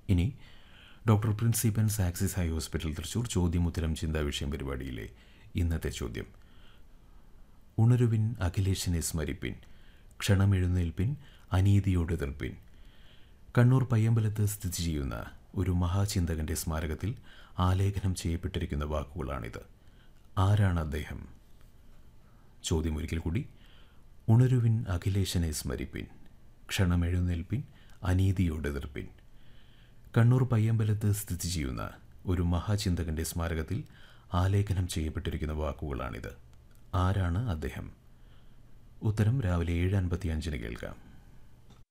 ഇനി ഡോക്ടർ പ്രിൻസിപ്പൻസ് ആക്സിസ് ഹൈ ഹോസ്പിറ്റൽ തൃശൂർ ചോദ്യമുത്തരം ചിന്താ വിഷയം പരിപാടിയിലെ ഇന്നത്തെ ചോദ്യം ഉണരുവിൻ അഖിലേഷിനെ സ്മരിപ്പിൻ ക്ഷണമെഴുന്നേൽപ്പിൻ അനീതിയോട് എതിർപ്പിൻ കണ്ണൂർ പയ്യമ്പലത്ത് സ്ഥിതി ചെയ്യുന്ന ഒരു മഹാചിന്തകന്റെ സ്മാരകത്തിൽ ആലേഖനം ചെയ്യപ്പെട്ടിരിക്കുന്ന വാക്കുകളാണിത് ആരാണ് അദ്ദേഹം ചോദ്യം ഒരിക്കൽ കൂടി ഉണരുവിൻ അഖിലേശനെ സ്മരിപ്പിൻ ക്ഷണമെഴുന്നേൽപ്പിൻ അനീതിയോട് എതിർപ്പിൻ കണ്ണൂർ പയ്യമ്പലത്ത് സ്ഥിതി ചെയ്യുന്ന ഒരു മഹാചിന്തകന്റെ സ്മാരകത്തിൽ ആലേഖനം ചെയ്യപ്പെട്ടിരിക്കുന്ന വാക്കുകളാണിത് ആരാണ് അദ്ദേഹം ഉത്തരം രാവിലെ ഏഴ് അൻപത്തി അഞ്ചിന് കേൾക്കാം